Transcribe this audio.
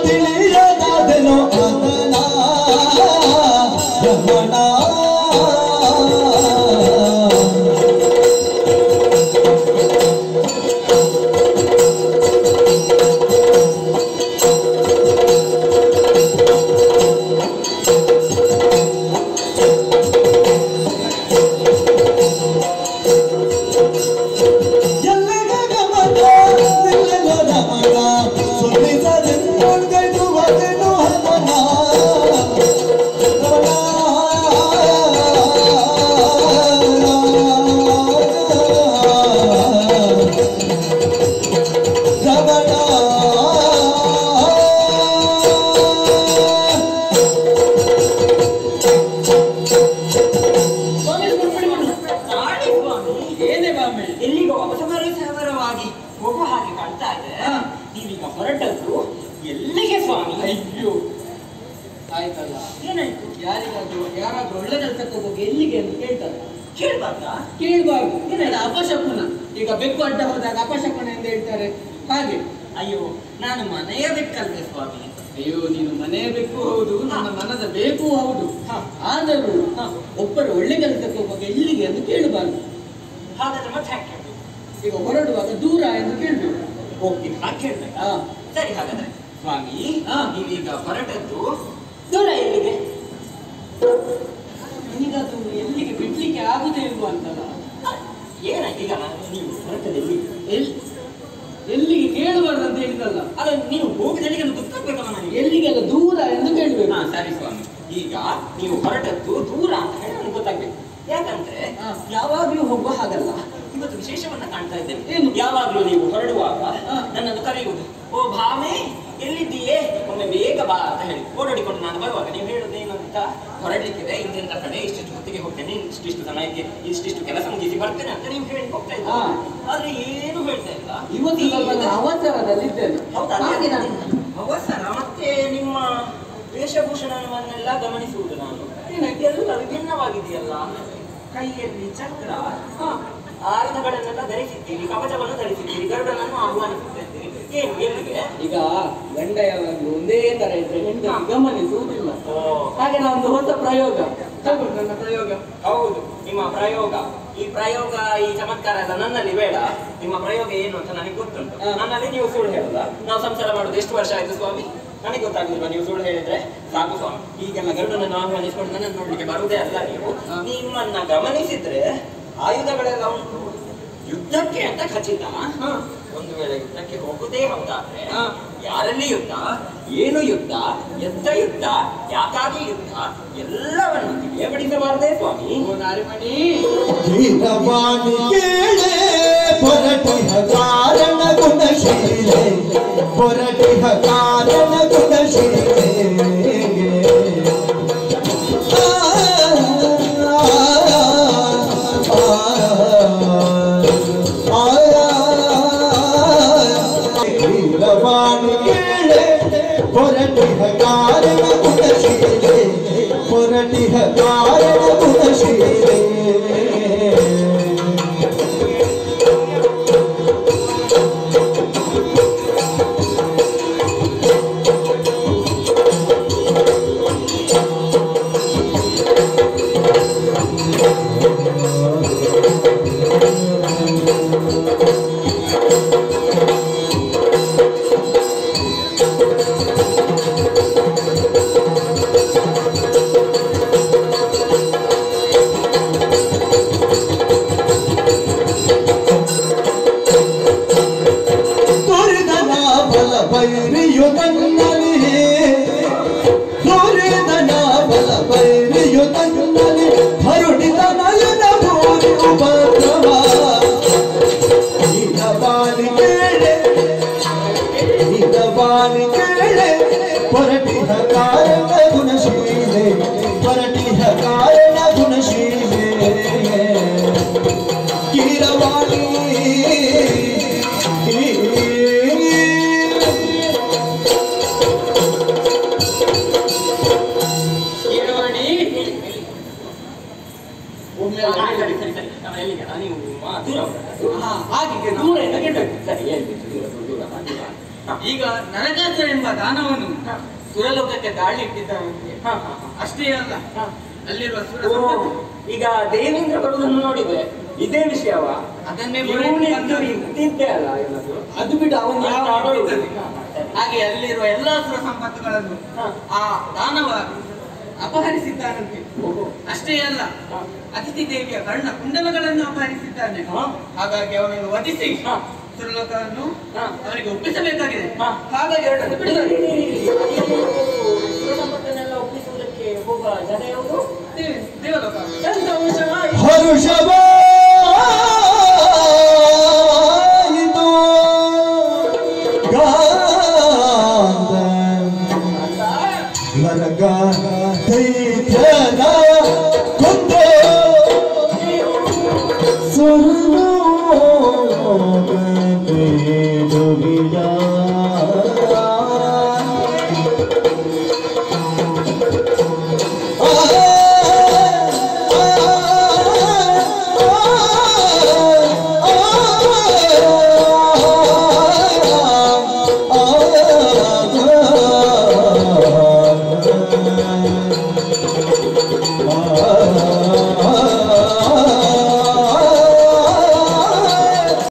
ತಿಳಿಯದಾದೆನೋ ಅದನ ರಮಣ ಎಲ್ಲಿಗೆ ಗಮನ ನಿಲ್ಲಲು ರಮಣ ಸುಳಿಸದೆಂದುಗೈದುವದೆನು ಹನುಮನ ಸ್ವಾಮಿ ಮುರ್ಪಡಿ ಮಾಡು. ಮಾಡಿ ಸ್ವಾಮಿ. ಏನೇ ಬಾಮೆ ಎಲ್ಲಿಗೋ ಅವಸರ ಸಹವರವಾಗಿ ಹೋಗೋ ಹಾಗೆ ಕಾಣ್ತಾ ಇದೆ ಹಾ. ನೀವೀಗ ಹೊರಟದ್ದು ಎಲ್ಲಿಗೆ ಸ್ವಾಮಿ ಅಯ್ಯೋ ಆಯ್ತಲ್ಲ ಏನಾಯ್ತು ಯಾರಿಗಾದ್ರೂ ಯಾರಾದ್ರೂ ಒಳ್ಳೆ ಕೆಲಸಕ್ಕೆ ಹೋಗಿ ಎಲ್ಲಿಗೆ ಅಂತ ಕೇಳ್ತಾರೆ ಕೇಳ್ಬಾರ್ದಾ ಕೇಳಬಾರ್ದು ಏನಿಲ್ಲ ಅಪಶಕುನ ಈಗ ಬೆಕ್ಕು ಅಡ್ಡ ಹೋದಾಗ ಅಪಶಕುನ ಎಂದು ಹೇಳ್ತಾರೆ ಹಾಗೆ ಅಯ್ಯೋ ನಾನು ಮನೆಯ ಬೆಕ್ಕಲ್ವೇ ಸ್ವಾಮಿ ಅಯ್ಯೋ ನೀನು ಮನೆ ಬೇಕು ಹೌದು ನನ್ನ ಮನದ ಬೇಕು ಹೌದು ಹಾ. ಆದರೂ ಹಾ, ಒಬ್ಬರು ಒಳ್ಳೆ ಕೆಲಸಕ್ಕೆ ಹೋಗುವಾಗ ಎಲ್ಲಿಗೆ ಅಂತ ಕೇಳಬಾರ್ದು ಹಾಗಾದ್ರೆ ಮತ್ತೆ ಯಾಕೆ ಕೇಳ್ಬೇಕು? ಈಗ ಹೊರಡುವಾಗ ದೂರ ಎಂದು ಕೇಳ್ಬೇಕು ಓಕೆ ಹಾಗೆ ಕೇಳ್ಬೇಕಾ ಹಾ. ಸರಿ ಹಾಗಾದ್ರೆ ಸ್ವಾಮಿ ಹಾ. ನೀವೀಗ ಹೊರಟದ್ದು ದೂರ ಎಲ್ಲಿಗೆ ನಿನಗದು ಎಲ್ಲಿಗೆ ಬಿಡ್ಲಿಕ್ಕೆ ಆಗುದೇ ಇಲ್ವಾ ಅಂತಲ್ಲ ಏನಾಯ್ತು ಈಗ ನಾನು ನೀವು ಹೊರಟದ್ದು ಎಲ್ಲಿ ಎಲ್ ಎಲ್ಲಿಗೆ ಕೇಳಬಾರ್ದು ಅಂತ ಹೇಳಿದಲ್ಲ ಅಲ್ಲ ನೀವು ಹೋಗಿದ ಎಲ್ಲಿಗೆ ಅಂತ ಗೊತ್ತಾಗ್ಬೇಕಲ್ಲ ನನಗೆ ಎಲ್ಲಿಗೆಲ್ಲ ದೂರ ಎಂದು ಕೇಳ್ಬೇಕು ಹಾ ಸರಿ ಸ್ವಾಮಿ ಈಗ ನೀವು ಹೊರಟದ್ದು ದೂರ ಅಂತ ಹೇಳಿ ನನಗೆ ಗೊತ್ತಾಗ್ಬೇಕು ಯಾಕಂದ್ರೆ ಹಾ. ಯಾವಾಗ್ಲೂ ಹೋಗುವ ಹಾಗಲ್ಲ ಇವತ್ತು ವಿಶೇಷವನ್ನ ಕಾಣ್ತಾ ಇದ್ದೇನೆ ಏನು? ಯಾವಾಗ್ಲೂ ನೀವು ಹೊರಡುವಾಗ ಹಾ. ನನ್ನನ್ನು ಕರೆಯುವುದು ಓ ಭಾಮೆ ಎಲ್ಲಿದ್ದೀಯೇ ಒಮ್ಮೆ ಬೇಗ ಬಾ ಅಂತ ಹೇಳಿ ಓಡಾಡಿಕೊಂಡು ನಾನು ಬರುವಾಗ ನೀವು ಹೇಳೋದು ಏನು ಅಂತ ಹೊರಡ್ಲಿಕ್ಕಿದೆ ಇಂತಿಂತ ಕಡೆ ಇಷ್ಟಿಷ್ಟು ಹೊತ್ತಿಗೆ ಹೋಗ್ತೇನೆ ಇಷ್ಟಿಷ್ಟು ಸಮಯಕ್ಕೆ ಇಷ್ಟಿಷ್ಟು ಕೆಲಸ ಮುಗಿಸಿ ಬರ್ತೇನೆ ಅಂತ ನೀವು ಹೇಳಿ ಹೋಗ್ತಾ ಇದ್ದ ಹಾ. ಆದ್ರೆ ಏನು ಹೇಳ್ತಾ ಇಲ್ಲ ಇವತ್ತು ಸ್ವಲ್ಪ ನಾನು ಅವಸರದಲ್ಲಿದ್ದೇನೆ ಹೌದಾ? ಹಾಗೆ ನಾನು ಅವಸರ ಮತ್ತೆ ನಿಮ್ಮ ವೇಷಭೂಷಣವನ್ನೆಲ್ಲ ಗಮನಿಸುವುದು ನಾನು ಏನಾಯ್ತು? ಎಲ್ಲ ವಿಭಿನ್ನವಾಗಿದೆಯಲ್ಲ ಕೈಯಲ್ಲಿ ಚಕ್ರ ಹ, ಆಯುಧಗಳನ್ನೆಲ್ಲ ಧರಿಸಿದ್ದೀರಿ ಕವಚವನ್ನು ಧರಿಸಿದ್ದೀರಿ ಗರುಡನನ್ನು ಆಹ್ವಾನಿಸುತ್ತಿದ್ದೀರಿ ಏನು ಎಲ್ಲಿಗೆ ಈಗ ಗಂಡ ಯಾವಾಗಲೂ ಒಂದೇ ತರ ಇದ್ರೆ ಹೆಂಡತಿ ಗಮನಿಸುವುದಿಲ್ಲ ಓ, ಹಾಗೆ ನಾನೊಂದು ಹೊಸ ಪ್ರಯೋಗ ತಗೋ ನನ್ನ ಪ್ರಯೋಗ ಹೌದು ನಿಮ್ಮ ಪ್ರಯೋಗ ಈ ಪ್ರಯೋಗ ಈ ಚಮತ್ಕಾರ ಎಲ್ಲ ನನ್ನಲ್ಲಿ ಬೇಡ ನಿಮ್ಮ ಪ್ರಯೋಗ ಏನು ಅಂತ ನನಗೆ ಗೊತ್ತುಂಟು ಹ. ನನ್ನಲ್ಲಿ ನೀವು ಸುಳ್ಳು ಹೇಳಲ್ಲ ನಾವು ಸಂಸಾರ ಮಾಡೋದು ಎಷ್ಟು ವರ್ಷ ಆಯ್ತು ಸ್ವಾಮಿ ನನಗೆ ಗೊತ್ತಾಗುದಿಲ್ವಾ ನೀವು ಸುಳ್ಳು ಹೇಳಿದ್ರೆ ಸಾಕು ಸ್ವಾಮಿ ಈಗೆಲ್ಲ ಗರುಡನನ್ನು ಆಹ್ವಾನಿಸಿಕೊಂಡು ನನ್ನನ್ನು ನೋಡ್ಲಿಕ್ಕೆ ಬರುವುದೇ ಅಲ್ಲ ನೀವು ಹ. ನಿಮ್ಮನ್ನ ಗಮನಿಸಿದ್ರೆ ಆಯುಧಗಳೆಲ್ಲ ಉಂಟು ಯುದ್ಧಕ್ಕೆ ಅಂತ ಖಚಿತ ಹ. ಒಂದು ವೇಳೆ ಯುದ್ಧಕ್ಕೆ ಹೋಗುದೇ ಹೌದಾದ್ರೆ ಹ. ಯಾರಲ್ಲಿ ಯುದ್ಧ ಏನು ಯುದ್ಧ ಎಂತ ಯುದ್ಧ ಯಾಕಾಗಿ ಯುದ್ಧ ಎಲ್ಲವನ್ನು ತಿಳಿಯಪಡಿಸಬಾರದೇ ಸ್ವಾಮಿ ಓ ನಾರಿಮಣಿ ಧೀರವಾಣಿ ಕೇಳೆ ಹೊರಟಿಹ ಕಾರಣ ಗುಣಶೀಲೆ ಹೊರಟಿಹ ಕಾರಣ ಗುಣಶೀಲೆ ಧೀರವಾಣಿ ಕೇಳೆ ಹೊರಟಿಹ ಕಾರಣ ಗುಣಶೀಲೆ ಹೊರಟಿಹ ಕಾರಣ ಗುಣಶೀಲೆ ದುರಿದನ ಬಲ ಬೈರಿಯು ತನ್ನಲಿ ದುರಿದನ ಬಲ ಬೈರಿಯು ತನ್ನಲಿ ಹರುಡಿದ ನಯನ ಭೂರಿ ಉಪದ್ರವ ಬಾಲಿ ಕೇಳೆ ಬಾಲಿ ಕೇಳೆ ಹೊರಟಿಹ ಕಾರಣ ಗುಣಶೀಲೆ ಹೊರಟಿಹ ಕಾರಣ ಗುಣಶೀಲೆ ಕೀರವಾಣಿ ಕೀರವಾಣಿ ಒಮ್ಮೆ ಹಾ, ಅಲ್ಲ ಸರಿ ಹೇಳಿ. ಸರಿ ಸರಿ ನಾನು ಎಲ್ಲಿಗೆ ನೀವು ಆ, ದೂರ ಹೊರಟದ್ದು. ಹಾ, ಹಾಗೆ ದೂರ ಇಂದ ಕೇಳ್ಬೇಕು ಸರಿ ಹೇಳ್ಬೇಕು ದೂರ ದೂರ ದೂರ ದೂರ. ಹಾ, ಈಗ ನರಕಾಸುರ ಎಂಬ ದಾನವನು ಸುರಲೋಕಕ್ಕೆ ದಾಳಿ ಇಟ್ಟಿದ್ದಾನೆ ಹಾ, ಹಾ, ಹಾ. ಅಷ್ಟೇ ಅಲ್ಲ ಹಾ. ಅಲ್ಲಿರುವ ಸುರ ಓ, ಸಂಪತ್ತು ಈಗ ದೇವೇಂದ್ರ ಬರುವುದನ್ನು ನೋಡಿದೆ ಇದೇ ವಿಷಯವ ಅದನ್ನೇ ಇವನಿದ್ದು ಇದ್ದಿದ್ದೇ ಅಲ್ಲ ಇವನು ಅದು ಬಿಟ್ಟು ಅವನು ಯಾವ ಹಾ, ಮಾಡಿದ್ದಾನೆ? ಹಾ, ಸರಿ. ಹಾಗೆ ಅಲ್ಲಿರುವ ಎಲ್ಲಾ ಸುರ ಸಂಪತ್ತುಗಳನ್ನು ಹಾ. ಆ ದಾನವ ಅಪಹರಿಸಿದ್ದಾನಂತೆ ಓಹೋ. ಅಷ್ಟೇ ಅಲ್ಲ ಹಾ. ಅತಿಥಿ ದೇವಿಯ ಕರ್ಣ ಕುಂಡಲಗಳನ್ನು ಅಪಹರಿಸಿದ್ದಾನೆ ಹಾ. ಹಾಗಾಗಿ ಅವನನ್ನು ವಧಿಸಿ ಹಾ. ಸುರಲೋಕವನ್ನು ಹಾ. ಅವನಿಗೆ ಒಪ್ಪಿಸಬೇಕಾಗಿದೆ ಹಾ. ಹಾಗಾಗಿ ಎರಡನ್ನು ಬಿಡುಗಡೆ ಸಂಪತ್ತನ್ನೆಲ್ಲ ಒಪ್ಪಿಸುವುದಕ್ಕೆ ಹೋಗುವ ಜನ ಯಾವುದು ದೇವ- ದೇವಲೋಕ ಸಂತೋಷವಾಗಿ ಹರುಷವಾಯಿತು ಗಾಂಧ ನರಗ ದೈತ್ಯದ ಕೊಂದು ಸ್ವರ್ಗ